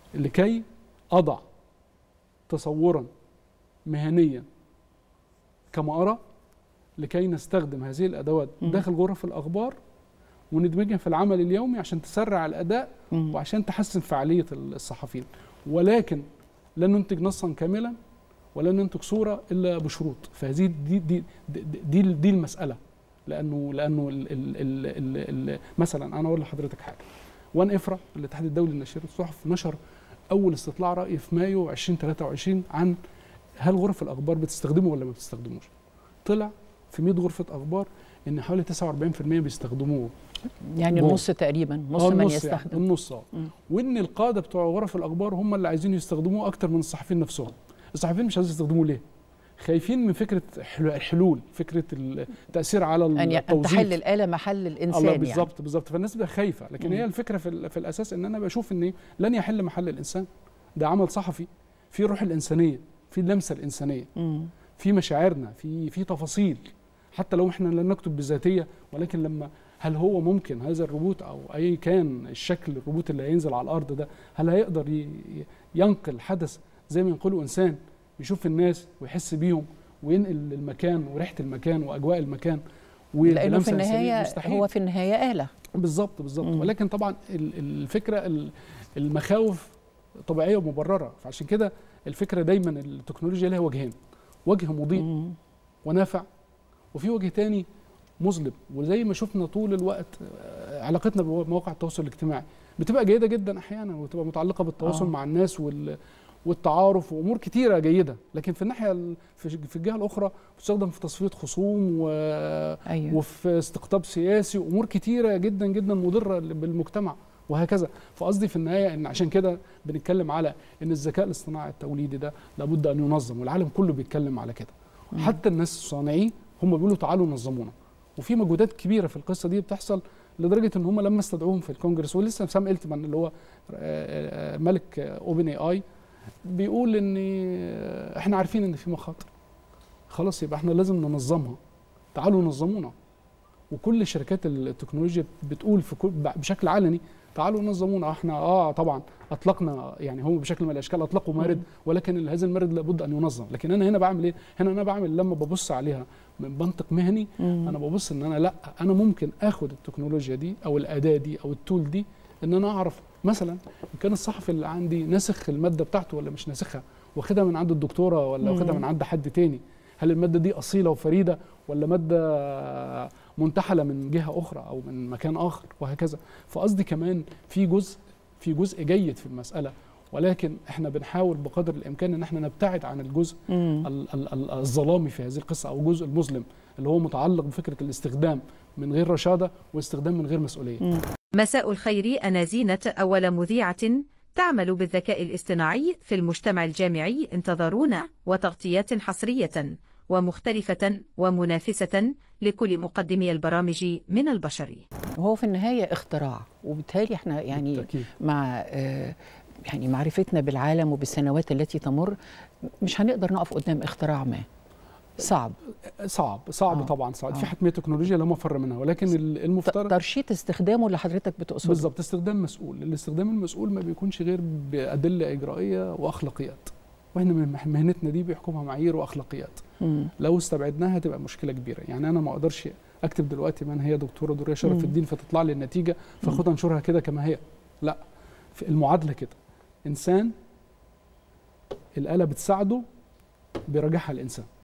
لكي اضع تصورا مهنيا كما ارى لكي نستخدم هذه الادوات مم. داخل غرف الاخبار وندمجها في العمل اليومي عشان تسرع الاداء مم. وعشان تحسن فعاليه الصحفيين ولكن لن ننتج نصا كاملا ولن ننتج صوره الا بشروط فهذه دي دي دي, دي, دي المساله لانه لانه ال ال ال ال ال مثلا انا اقول لحضرتك حاجه وان افرا الاتحاد الدولي لنشر الصحف نشر اول استطلاع راي في مايو 2023 عن هل غرف الاخبار بتستخدمه ولا ما بتستخدموش طلع في 100 غرفه اخبار ان حوالي 49% بيستخدموه يعني جوه. النص تقريبا نص آه، من النص يستخدم يعني النص اه مم. وان القاده بتوع غرف الاخبار هم اللي عايزين يستخدموه اكتر من الصحفيين نفسهم الصحفيين مش عايزين يستخدموه ليه خايفين من فكره حلو- الحلول فكره التاثير على ان ي- أن التوظيف تحل الاله محل الانسان الله يعني بالظبط بالظبط فالناس بتبقى خايفه لكن مم. هي الفكره في, ال- في الاساس ان انا بشوف ان لن يحل محل الانسان ده عمل صحفي في الروح الانسانيه في اللمسه الانسانيه مم. في مشاعرنا في في تفاصيل حتى لو احنا لن نكتب بذاتيه ولكن لما هل هو ممكن هذا الروبوت او اي كان الشكل الروبوت اللي هينزل على الارض ده هل هيقدر ي- ي- ينقل حدث زي ما ينقله انسان يشوف الناس ويحس بيهم وينقل المكان وريحه المكان واجواء المكان لانه في وبلمسة إنسانية؟ النهايه مستحيل. هو في النهايه اله بالظبط بالظبط مم. ولكن طبعا ال- الفكره ال- المخاوف طبيعيه ومبرره فعشان كده الفكره دايما التكنولوجيا لها وجهين وجه مضيء مم. ونافع وفي وجه تاني مظلم وزي ما شفنا طول الوقت آه، علاقتنا بمواقع التواصل الاجتماعي بتبقى جيده جدا احيانا وتبقى متعلقه بالتواصل آه. مع الناس وال والتعارف وامور كتيره جيده لكن في الناحيه ال- في في الجهه الاخرى بتستخدم في تصفيه خصوم و... ايوه وفي استقطاب سياسي وامور كتيره جدا جدا مضره بالمجتمع وهكذا فقصدي في النهايه ان عشان كده بنتكلم على ان الذكاء الاصطناعي التوليدي ده لابد ان ينظم والعالم كله بيتكلم على كده مم. حتى الناس الصانعين هم بيقولوا تعالوا نظمونا وفي مجهودات كبيره في القصه دي بتحصل لدرجه ان هم لما استدعوهم في الكونجرس ولسه سام التمان اللي هو آه، آه، ملك اوبن اي اي بيقول ان آه، احنا عارفين ان في مخاطر خلاص يبقى احنا لازم ننظمها تعالوا نظمونا وكل شركات التكنولوجيا بتقول في كل بشكل علني تعالوا نظمونا احنا اه طبعا اطلقنا يعني هم بشكل من الاشكال اطلقوا مارد مم. ولكن هذا المارد لابد ان ينظم لكن انا هنا بعمل ايه هنا انا بعمل لما ببص عليها من منطق مهني مم. انا ببص ان انا لا انا ممكن اخد التكنولوجيا دي او الاداه دي او التول دي ان انا اعرف مثلا ان كان الصحفي اللي عندي ناسخ الماده بتاعته ولا مش ناسخها واخدها من عند الدكتوره ولا مم. واخدها من عند حد تاني هل الماده دي اصيله وفريده ولا ماده منتحله من جهه اخرى او من مكان اخر وهكذا فقصدي كمان في جزء في جزء جيد في المساله ولكن احنا بنحاول بقدر الامكان ان احنا نبتعد عن الجزء مم. ال- ال- ال- الظلامي في هذه القصه او الجزء المظلم اللي هو متعلق بفكره الاستخدام من غير رشاده واستخدام من غير مسؤوليه مم. مساء الخير أنا زينة أول مذيعة تعمل بالذكاء الاصطناعي في المجتمع الجامعي انتظرونا وتغطيات حصرية ومختلفة ومنافسة لكل مقدمي البرامج من البشر هو في النهايه اختراع وبالتالي احنا يعني بالتأكيد. مع آه، يعني معرفتنا بالعالم وبالسنوات التي تمر مش هنقدر نقف قدام اختراع ما صعب صعب صعب آه. آه. طبعا صعب آه. في حتميه تكنولوجيا لا مفر منها ولكن ال- ت- المفترض ترشيد استخدامه اللي حضرتك بتقصده بالظبط استخدام مسؤول الاستخدام المسؤول ما بيكونش غير بادله اجرائيه واخلاقيات واحنا من مه- مهنتنا دي بيحكمها معايير واخلاقيات مم. لو استبعدناها هتبقى مشكله كبيره يعني انا ما اقدرش اكتب دلوقتي من هي دكتوره دوريه شرف مم. الدين فتطلع لي النتيجه فاخدها انشرها كده كما هي لا في المعادله كده انسان الاله بتساعده بيراجعها الانسان